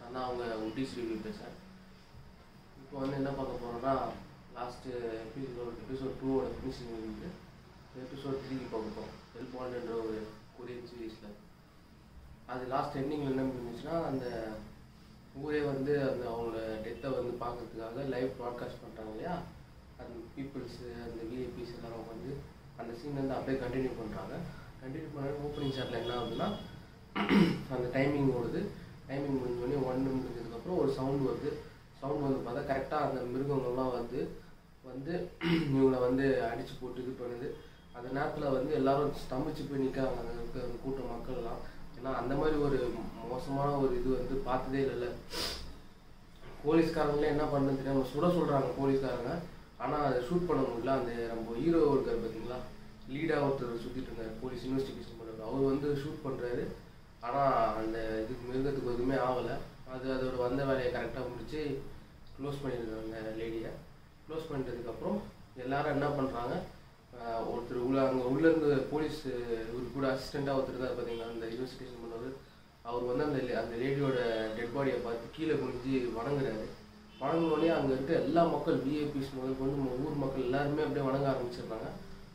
நான் தான் அவங்க உட்டிஸ் ரிவ்யூ பேசுகிறேன் இப்போ வந்து என்ன பார்க்க போகிறோம்னா லாஸ்ட்டு எபிசோட் எபிசோட் டூவோட ஃபினிஷிங் வந்து எபிசோட் த்ரீ பார்க்க போகிறோம் ஹெல்ப் வாண்டன்ற ஒரு கொரியன் சீரீஸில் அது லாஸ்ட் எண்டிங்கில் என்ன இருந்துச்சுன்னா அந்த ஊரே வந்து அந்த அவங்கள டெத்தை வந்து பார்க்கறதுக்காக லைவ் ப்ராட்காஸ்ட் பண்ணுறாங்க இல்லையா அந்த பீப்புள்ஸு அந்த விஐபிஸ் எல்லாரும் வந்து அந்த சீன் வந்து அப்படியே கண்டினியூ பண்ணுறாங்க கண்டினியூ பண்ண ஓப்பனிங் ஷாட்டில் என்ன ஆகுதுன்னா அந்த டைமிங் ஓடுது டைமிங் முடிஞ்சோடனே ஒன்று முடிஞ்சதுக்கப்புறம் ஒரு சவுண்ட் வருது சவுண்ட் வந்து பார்த்தா கரெக்டாக அந்த மிருகங்கள்லாம் வந்து வந்து இவங்களை வந்து அடித்து போட்டு இது பண்ணுது அந்த நேரத்தில் வந்து எல்லாரும் ஸ்தம்பிச்சு போய் நிற்காங்க அங்கே இருக்க அந்த கூட்ட மக்கள்லாம் ஏன்னா அந்த மாதிரி ஒரு மோசமான ஒரு இது வந்து பார்த்ததே இல்லைல்ல போலீஸ்காரங்களே என்ன பண்ணுறது தெரியாம சுட சொல்கிறாங்க போலீஸ்காரங்க ஆனால் அதை ஷூட் பண்ண முடியல அந்த நம்ம ஹீரோ இருக்கார் பார்த்தீங்களா லீடாக ஒருத்தர் சுற்றிட்டு இருந்தார் போலீஸ் இன்வெஸ்டிகேஷன் பண்ணுறாரு அவர் வந்து ஷூட் பண்ணுறாரு ஆனால் அந்த இதுக்கு மிருகத்துக்கு எதுவுமே ஆகலை அது அதோட வந்த வேலையை கரெக்டாக முடிச்சு க்ளோஸ் பண்ணிடுறாங்க அந்த லேடியை க்ளோஸ் பண்ணிட்டதுக்கப்புறம் எல்லாரும் என்ன பண்ணுறாங்க ஒருத்தர் உள்ள அங்கே உள்ளேருந்து போலீஸ் இவரு கூட அசிஸ்டண்ட்டாக ஒருத்தர் தான் பார்த்தீங்கன்னா அந்த இன்வெஸ்டிகேஷன் பண்ணவர் அவர் வந்து அந்த லே- அந்த லேடியோட டெட் பாடியை பார்த்து கீழே குனிஞ்சு வணங்குறாரு வணங்கினோடனே அங்கே இருக்க எல்லா மக்கள் விஐபிஸ் முதல் கொண்டு நம்ம ஊர் மக்கள் எல்லாருமே அப்படியே வணங்க ஆரம்பிச்சிடுறாங்க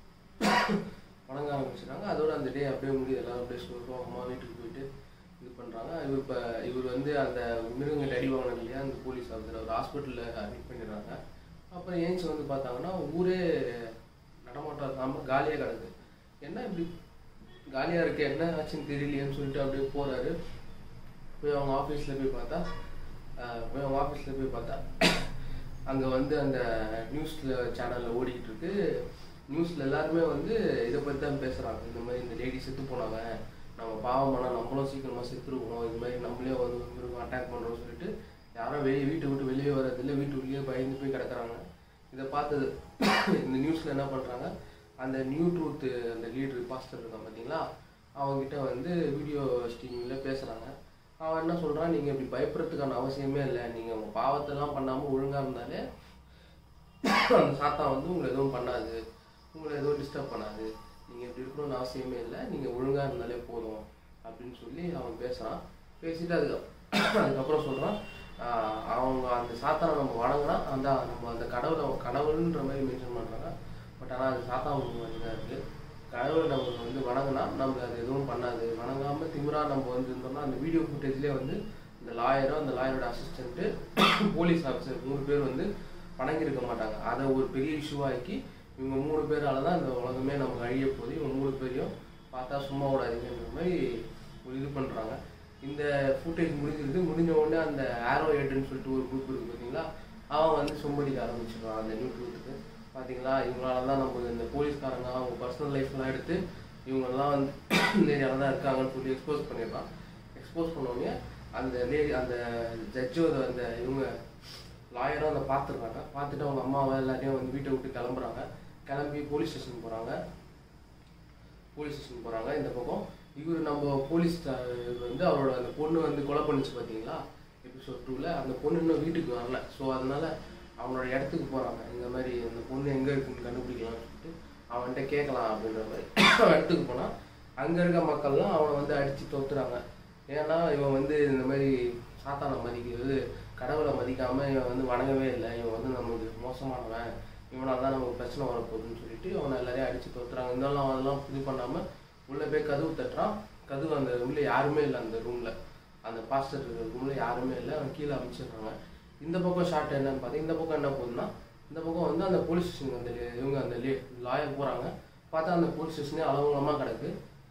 வணங்க ஆரம்பிச்சிடுறாங்க அதோட அந்த டே அப்படியே முடியுது எல்லாரும் அப்படியே சொல்கிறோம் அம்மா வீட்டுக்கு போயிட்டு இது பண்ணுறாங்க இவர் இப்போ இவர் வந்து அந்த மிருகங்க அடி வாங்கினது இல்லையா அந்த போலீஸ் ஆஃபீஸர் அவர் ஹாஸ்பிட்டலில் அட்மிட் பண்ணிடுறாங்க அப்புறம் ஏஞ்சி வந்து பார்த்தாங்கன்னா ஊரே நடமாட்டம் இல்லாமல் காலியாக கிடக்கு என்ன இப்படி காலியாக இருக்கு என்ன ஆச்சுன்னு தெரியலையேன்னு சொல்லிட்டு அப்படியே போகிறாரு போய் அவங்க ஆஃபீஸில் போய் பார்த்தா ஆஹ் போய் அவங்க ஆஃபீஸில் போய் பார்த்தா அங்கே வந்து அந்த நியூஸில் சேனலில் ஓடிக்கிட்டு இருக்கு நியூஸில் எல்லாருமே வந்து இதை பற்றி தான் பேசுகிறாங்க இந்த மாதிரி இந்த லேடி செத்து போனாங்க நம்ம பாவமானா நம்மளும் சீக்கிரமாக செத்துருக்கணும் இது மாதிரி நம்மளே வந்து மிருகம் அட்டாக் பண்ணுறோம்னு சொல்லிட்டு யாரும் வெளியே வீட்டை விட்டு வெளியே வரதில்லை வீட்டுக்குள்ளேயே பயந்து போய் கிடக்குறாங்க இதை பார்த்தது இந்த நியூஸில் என்ன பண்ணுறாங்க அந்த நியூ ட்ரூத் அந்த லீடர் பாஸ்டர் இருக்கான் பார்த்தீங்களா அவங்ககிட்ட வந்து வீடியோ ஸ்ட்ரீமிங்கில் பேசுகிறாங்க அவன் என்ன சொல்கிறான் நீங்கள் இப்படி பயப்படுறதுக்கான அவசியமே இல்லை நீங்கள் உங்கள் பாவத்தெல்லாம் பண்ணாமல் ஒழுங்காக இருந்தாலே அந்த சாத்தா வந்து உங்களை எதுவும் பண்ணாது உங்களை எதுவும் டிஸ்டர்ப் பண்ணாது நீங்கள் இப்படி இருக்கணும்னு அவசியமே இல்லை நீங்கள் ஒழுங்காக இருந்தாலே போதும் அப்படின்னு சொல்லி அவன் பேசுகிறான் பேசிட்டு அதுக்கு அதுக்கப்புறம் சொல்கிறான் அவங்க அந்த சாத்தானை நம்ம வணங்கினா அந்த நம்ம அந்த கடவுளை கடவுள்ன்ற மாதிரி மென்ஷன் பண்ணுறாங்க பட் ஆனால் அது சாத்தா மாதிரி தான் இருக்குது கடவுளை நம்ம வந்து வணங்கினா நம்மளுக்கு அது எதுவும் பண்ணாது வணங்காமல் திமிரா நம்ம வந்து இருந்தோம்னா அந்த வீடியோ ஃபுட்டேஜ்லேயே வந்து இந்த லாயரும் அந்த லாயரோட அசிஸ்டண்ட்டு போலீஸ் ஆஃபீஸர் மூணு பேர் வந்து வணங்கியிருக்க மாட்டாங்க அதை ஒரு பெரிய இஷ்யூவாக்கி இவங்க மூணு பேரால தான் இந்த உலகமே நமக்கு அழிய போகுது இவங்க மூணு பேரையும் பார்த்தா சும்மா விடாதீங்கன்ற மாதிரி ஒரு இது பண்ணுறாங்க இந்த ஃபுட்டேஜ் முடிஞ்சிருது முடிஞ்ச உடனே அந்த ஆரோ ஏட்டுன்னு சொல்லிட்டு ஒரு குரூப் இருக்குது பார்த்தீங்களா அவன் வந்து சொம்படிக்க ஆரம்பிச்சிடுவான் அந்த நியூ ட்ரூத்துக்கு பார்த்தீங்களா இவங்களால தான் நம்ம இந்த போலீஸ்காரங்க அவங்க பர்சனல் லைஃப்லாம் எடுத்து இவங்கெல்லாம் வந்து இந்த ஏரியாவில் தான் இருக்காங்கன்னு சொல்லி எக்ஸ்போஸ் பண்ணிடுறான் எக்ஸ்போஸ் பண்ணோடனே அந்த லேடி அந்த ஜட்ஜு அந்த இவங்க லாயரும் அதை பார்த்துருக்காங்க பார்த்துட்டு அவங்க அம்மாவை எல்லாத்தையும் வந்து வீட்டை விட்டு கிளம்புறாங்க கிளம்பி போலீஸ் ஸ்டேஷன் போகிறாங்க போலீஸ் ஸ்டேஷன் போகிறாங்க இந்த பக்கம் இவர் நம்ம போலீஸ் இவர் வந்து அவரோட அந்த பொண்ணு வந்து கொலை பண்ணிச்சு பார்த்தீங்களா எபிசோட் டூவில் அந்த பொண்ணு இன்னும் வீட்டுக்கு வரல ஸோ அதனால அவனோட இடத்துக்கு போகிறாங்க இந்த மாதிரி அந்த பொண்ணு எங்கே இருக்குன்னு கண்டுபிடிக்கலாம்னு சொல்லிட்டு அவன்கிட்ட கேட்கலாம் அப்படின்ற மாதிரி அவன் இடத்துக்கு போனால் அங்கே இருக்க மக்கள்லாம் அவனை வந்து அடித்து தொத்துறாங்க ஏன்னா இவன் வந்து இந்த மாதிரி சாத்தானை மதிக்கிறது கடவுளை மதிக்காமல் இவன் வந்து வணங்கவே இல்லை இவன் வந்து நமக்கு மோசமானவன் இவனால் தான் நமக்கு பிரச்சனை வரப்போகுதுன்னு சொல்லிட்டு அவனை எல்லாரையும் அடித்து தொத்துறாங்க இருந்தாலும் அதெல்லாம் இது பண்ணாமல் உள்ளே போய் கதவு தட்டுறான் கதவு அந்த உள்ளே யாருமே இல்லை அந்த ரூமில் அந்த பாஸ்டர் இருக்கிற ரூமில் யாருமே இல்லை அவன் கீழே அமைச்சிடுறாங்க இந்த பக்கம் ஷார்ட் என்னன்னு பார்த்தா இந்த பக்கம் என்ன போகுதுன்னா இந்த பக்கம் வந்து அந்த போலீஸ் ஸ்டேஷன் அந்த லே- இவங்க அந்த லே லாயர் போகிறாங்க பார்த்தா அந்த போலீஸ் ஸ்டேஷனே அலங்கலமாக கிடக்கு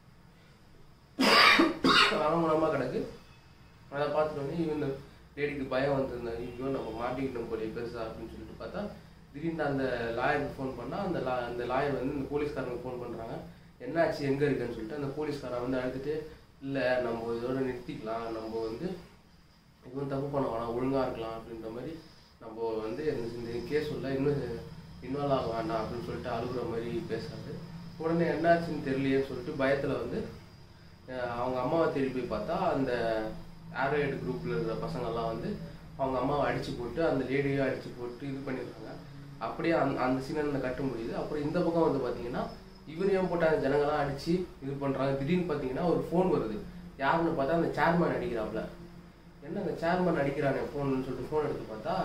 அலங்கலமாக கிடக்கு அதை பார்த்துட்டோன்னே இவங்க லேடிக்கு பயம் வந்திருந்தாங்க ஐயோ நம்ம மாட்டிக்கிட்டோம் போலே பெருசா அப்படின்னு சொல்லிட்டு பார்த்தா திடீர்னு அந்த லாயருக்கு ஃபோன் பண்ணால் அந்த லா அந்த லாயர் வந்து இந்த போலீஸ்காரங்க ஃபோன் பண்ணுறாங்க என்னாச்சு எங்கே இருக்குன்னு சொல்லிட்டு அந்த போலீஸ்காரன் வந்து அழுதுட்டு இல்லை நம்ம இதோட நிறுத்திக்கலாம் நம்ம வந்து இவன் தப்பு பண்ண வேணாம் ஒழுங்காக இருக்கலாம் அப்படின்ற மாதிரி நம்ம வந்து இந்த இந்த கேஸ் உள்ள இன்னும் இன்வால்வ் ஆக வேண்டாம் அப்படின்னு சொல்லிட்டு அழுகுற மாதிரி பேசுறாரு உடனே என்னாச்சுன்னு தெரியலையேன்னு சொல்லிட்டு பயத்தில் வந்து அஹ் அவங்க அம்மாவை தேடி போய் பார்த்தா அந்த ஆரோயட் குரூப்பில் இருக்கிற பசங்கள்லாம் வந்து அவங்க அம்மாவை அடிச்சு போட்டு அந்த லேடியும் அடிச்சு போட்டு இது பண்ணிடுறாங்க அப்படியே அந்த அந்த சீனை அந்த கட்ட முடியுது அப்புறம் இந்த பக்கம் வந்து பார்த்தீங்கன்னா இவரையும் போட்டு அந்த ஜனங்கள்லாம் அடிச்சு இது பண்ணுறாங்க திடீர்னு பார்த்தீங்கன்னா ஒரு ஃபோன் வருது யாருன்னு பார்த்தா அந்த சேர்மேன் அடிக்கிறாப்புல என்ன அந்த சேர்மன் அடிக்கிறானே ஃபோன்னு சொல்லிட்டு ஃபோன் எடுத்து பார்த்தா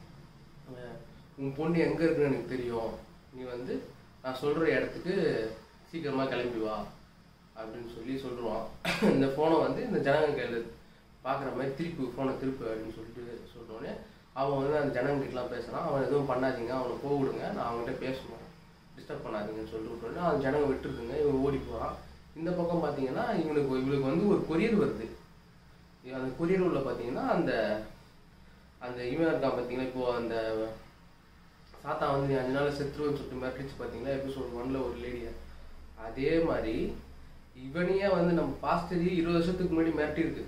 அஹ், உன் பொண்ணு எங்கே இருக்குன்னு எனக்கு தெரியும் நீ வந்து நான் சொல்கிற இடத்துக்கு சீக்கிரமாக கிளம்பி வா அப்படின்னு சொல்லி சொல்லுவான் இந்த ஃபோனை வந்து இந்த ஜனங்க கையில் பார்க்குற மாதிரி திருப்பி ஃபோனை திருப்பி அப்படின்னு சொல்லிட்டு சொன்னோடனே அவன் வந்து அந்த ஜனங்கிட்டலாம் பேசுகிறான் அவன் எதுவும் பண்ணாதீங்க அவனை போக விடுங்க நான் அவன்கிட்ட பேசணும் டிஸ்டர்ப் பண்ணாதீங்கன்னு சொல்லிட்டு விட்டோன்னே அந்த ஜனங்க விட்டுருக்குங்க இவன் ஓடி போகிறான் இந்த பக்கம் பார்த்தீங்கன்னா இவனுக்கு இவனுக்கு வந்து ஒரு கொரியர் வருது அந்த கொரியர் உள்ள பார்த்தீங்கன்னா அந்த அந்த இவன் இருக்கான் பார்த்தீங்கன்னா இப்போ அந்த சாத்தா வந்து நீ அஞ்சு நாள் செத்துருவேன்னு சொல்லிட்டு மிரட்டிச்சு பார்த்தீங்களா எபிசோட் ஒன்ல ஒரு லேடியை அதே மாதிரி இவனையே வந்து நம்ம பாஸ்டரையே இருபது வருஷத்துக்கு முன்னாடி மிரட்டியிருக்கு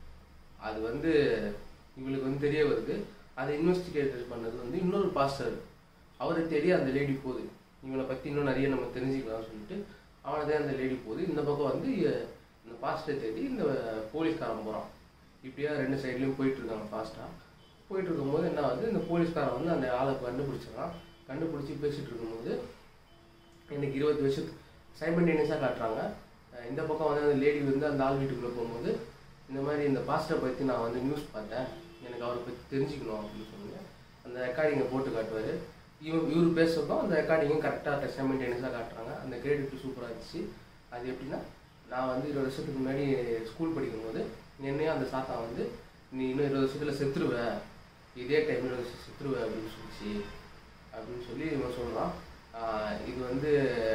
அது வந்து இவளுக்கு வந்து தெரிய வருது அதை இன்வெஸ்டிகேட்டர் பண்ணது வந்து இன்னொரு பாஸ்டர் அவரை தெரிய அந்த லேடி போகுது இவனை பற்றி இன்னும் நிறைய நம்ம தெரிஞ்சுக்கலாம்னு சொல்லிட்டு அவனதே அந்த லேடி போகுது இந்த பக்கம் வந்து இ- இந்த பாஸ்டரை தேடி இந்த போலீஸ்காரன் போகிறான் இப்படியா ரெண்டு சைட்லேயும் போயிட்டு இருக்காங்க ஃபாஸ்ட்டாக போயிட்டு இருக்கும்போது என்ன ஆகுது இந்த போலீஸ்காரன் வந்து அந்த ஆளை கண்டுபிடிச்சிடறான் கண்டுபிடிச்சி பேசிட்டு இருக்கும்போது எனக்கு இருபது வருஷத்துக்கு சைமண்டேனியஸாக காட்டுறாங்க அஹ் இந்த பக்கம் வந்து அந்த லேடி வந்து அந்த ஆள் வீட்டுக்குள்ளே போகும்போது இந்த மாதிரி இந்த பாஸ்டரை பற்றி நான் வந்து நியூஸ் பார்த்தேன் எனக்கு அவரை பற்றி தெரிஞ்சுக்கணும் அப்படின்னு சொன்னேன் அந்த ரெக்கார்டிங்கை போட்டு காட்டுவார் இவன் இவர் பேசுறதும் அந்த ரெக்கார்டிங்கும் கரெக்டாக சைமண்டேனியஸாக காட்டுறாங்க அந்த கிரெடிட் சூப்பராக இருந்துச்சு அது எப்படின்னா நான் வந்து இருபது வருஷத்துக்கு முன்னாடி ஸ்கூல் படிக்கும்போது என்னையும் அந்த சாத்தா வந்து நீ இன்னும் இருபது வருஷத்துல செத்துருவ இதே டைமில் இருபது வருஷம் செத்துருவ அப்படின்னு சொல்லிச்சு அப்படின்னு சொல்லி இவன் சொல்கிறான் இது வந்து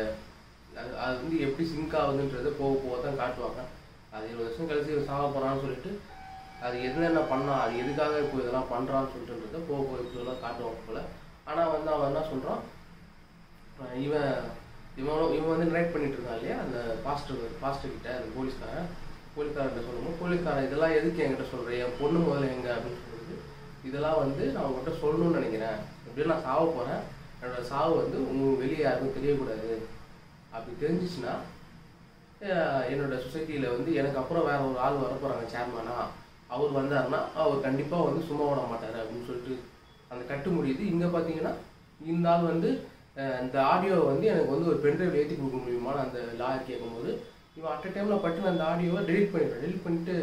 அது அது வந்து எப்படி சிங்க் ஆகுதுன்றதை போக போக தான் காட்டுவாங்க அது இருபது வருஷம் கழிச்சு இவன் சாக போகிறான்னு சொல்லிட்டு அது என்னென்ன பண்ணா அது எதுக்காக இப்போ இதெல்லாம் பண்ணுறான்னு சொல்லிட்டுன்றத போக போக இப்படிலாம் காட்டுவாங்க போல ஆனால் வந்து அவன் என்ன சொல்கிறான் அஹ் இவன் இவன் இவன் வந்து நரேட் பண்ணிட்டு இருக்கான் இல்லையா அந்த பாஸ்டர் பாஸ்டர் கிட்ட அந்த போலீஸ்காரன் போலீஸ்காரன் சொல்லும்போது போலீஸ்காரன் இதெல்லாம் எதுக்கு என்கிட்ட சொல்கிறேன் என் பொண்ணு முதல்ல எங்க அப்படின்னு சொல்லுது இதெல்லாம் வந்து நான் உங்ககிட்ட சொல்லணும்னு நினைக்கிறேன் எப்படியும் நான் சாவ போகிறேன் என்னோட சாவு வந்து உங்களுக்கு வெளியே யாருக்கும் தெரியக்கூடாது அப்படி தெரிஞ்சிச்சுன்னா அஹ் என்னோட சொசைட்டியில் வந்து எனக்கு அப்புறம் வேற ஒரு ஆள் வர போகிறாங்க சேர்மனா அவர் வந்தாருன்னா அவர் கண்டிப்பாக வந்து சும்மா விட மாட்டார் அப்படின்னு சொல்லிட்டு அந்த கட்டு முடியுது இங்கே பார்த்தீங்கன்னா இந்த ஆள் வந்து அஹ் இந்த ஆடியோ வந்து எனக்கு வந்து ஒரு பென்ட்ரைவ் ஏற்றி கொடுக்க முடியுமான்னு அந்த லாயர் கேட்கும்போது இவன் அட் டைமில் பட்டு அந்த ஆடியோவை டெலிட் பண்ணிடுறேன் டெலிட் பண்ணிட்டு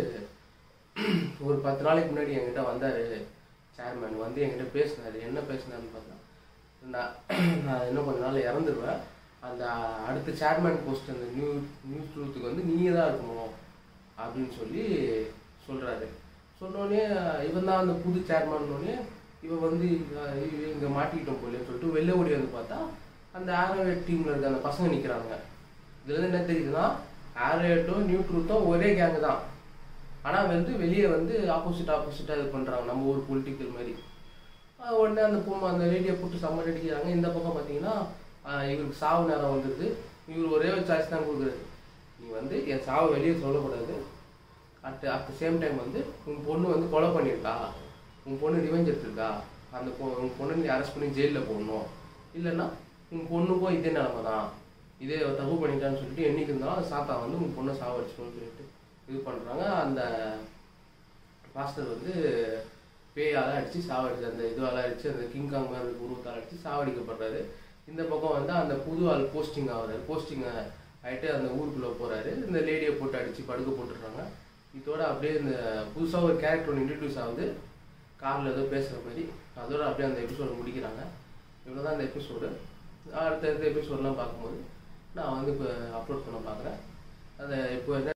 ஒரு பத்து நாளைக்கு முன்னாடி என்கிட்ட வந்தார் சேர்மேன் வந்து என்கிட்ட பேசினாரு என்ன பேசினாருன்னு பார்த்தா நான் நான் இன்னும் கொஞ்ச நாள் இறந்துருவேன் அந்த அடுத்த சேர்மேன் போஸ்ட் அந்த நியூ நியூஸ் ட்ரூத்துக்கு வந்து நீயே தான் இருக்கணும் அப்படின்னு சொல்லி சொல்கிறாரு சொன்னோடனே இவன் தான் அந்த புது சேர்மன்னோடனே இவன் வந்து இங்கே மாட்டிக்கிட்டோம் போலேன்னு சொல்லிட்டு வெளில ஓடி வந்து பார்த்தா அந்த ஆரோவேட் டீமில் இருக்க அந்த பசங்க நிற்கிறாங்க இதுல இருந்து என்ன தெரியுதுன்னா ஆரோவேட்டும் நியூ ட்ரூத்தும் ஒரே கேங்கு தான் ஆனால் வந்து வெளியே வந்து ஆப்போசிட் ஆப்போசிட்டாக இது பண்ணுறாங்க நம்ம ஊர் பொலிட்டிக்கல் மாதிரி ஆஹ் உடனே அந்த பொண்ணு அந்த லேடியை போட்டு சம்மர் அடிக்கிறாங்க இந்த பக்கம் பார்த்தீங்கன்னா ஆஹ் இவருக்கு சாவு நேரம் வந்துடுது இவர் ஒரே ஒரு சாய்ஸ் தான் கொடுக்குறாரு நீ வந்து என் சாவை வெளியே சொல்லக்கூடாது at at the same time வந்து உன் பொண்ணு வந்து கொலை பண்ணியிருக்கா உன் பொண்ணு ரிவெஞ்ச் எடுத்திருக்கா அந்த பொ உன் பொண்ணு நீ அரெஸ்ட் பண்ணி ஜெயிலில் போடணும் இல்லைன்னா உன் பொண்ணுக்கும் இதே நிலமை தான் இதே அவ தப்பு பண்ணிட்டான்னு சொல்லிட்டு என்னைக்கு இருந்தாலும் அந்த சாத்தா வந்து உன் பொண்ணை சாவடிச்சிக்கணும்னு சொல்லிட்டு இது பண்ணுறாங்க அந்த பாஸ்டர் வந்து பேயால் அடித்து சாவடிச்சு அந்த இதுவால் அடித்து அந்த கிங்காங் மாதிரி இருக்க உருவத்தால் அடித்து சாவடிக்கப்படுறாரு இந்த பக்கம் வந்து அந்த புது ஆள் போஸ்டிங் ஆகுறாரு போஸ்டிங் ஆகிட்டு அந்த ஊருக்குள்ளே போகிறாரு இந்த லேடியை போட்டு அடித்து படுக்க போட்டுடுறாங்க இதோட அப்படியே இந்த புதுசாக ஒரு கேரக்டர் ஒன்று இன்ட்ரடியூஸ் ஆகுது காரில் ஏதோ பேசுகிற மாதிரி அதோட அப்படியே அந்த எபிசோடு முடிக்கிறாங்க இவ்வளோ தான் அந்த எபிசோடு அடுத்த அடுத்த எபிசோடெலாம் பார்க்கும்போது நான் வந்து இப்போ அப்லோட் பண்ண பார்க்குறேன் அதை இப்போ என்ன